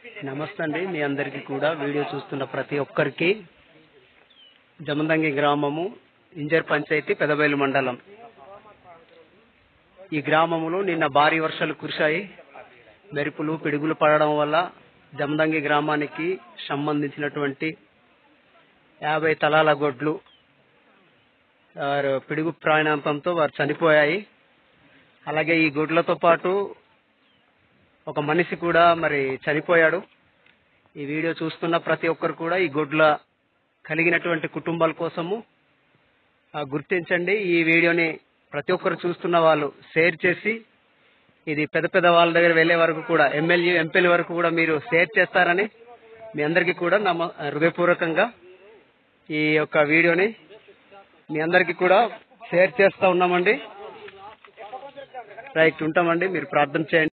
నమస్తే అండి మీ అందరికీ కూడా వీడియో చూస్తున్న ప్రతి ఒక్కరికి జమదంగి గ్రామము ఇంజర్ పంచాయతీ పెదబయలు మండలం ఈ గ్రామములో నిన్న భారీ వర్షాలు కురిశాయి మెరుపులు పిడుగులు పడడం వల్ల జమదంగి గ్రామానికి సంబంధించినటువంటి యాభై తలాల గొడ్లు వారు పిడుగు ప్రాణాంతంతో వారు చనిపోయాయి అలాగే ఈ గొడ్లతో పాటు ఒక మనిషి కూడా మరి చనిపోయాడు ఈ వీడియో చూస్తున్న ప్రతి ఒక్కరు కూడా ఈ గొడ్ల కలిగినటువంటి కుటుంబాల కోసము ఆ, గుర్తించండి ఈ వీడియోని ప్రతి ఒక్కరు చూస్తున్న వాళ్ళు షేర్ చేసి ఇది పెద్ద పెద్ద వాళ్ళ దగ్గర వెళ్లే వరకు కూడా ఎమ్మెల్యే ఎంపీల వరకు కూడా మీరు షేర్ చేస్తారని మీ అందరికీ కూడా నమ్మ హృదయపూర్వకంగా ఈ యొక్క వీడియోని మీ అందరికీ కూడా షేర్ చేస్తా ఉన్నామండి రైట్ ఉంటామండి మీరు ప్రార్థన చేయండి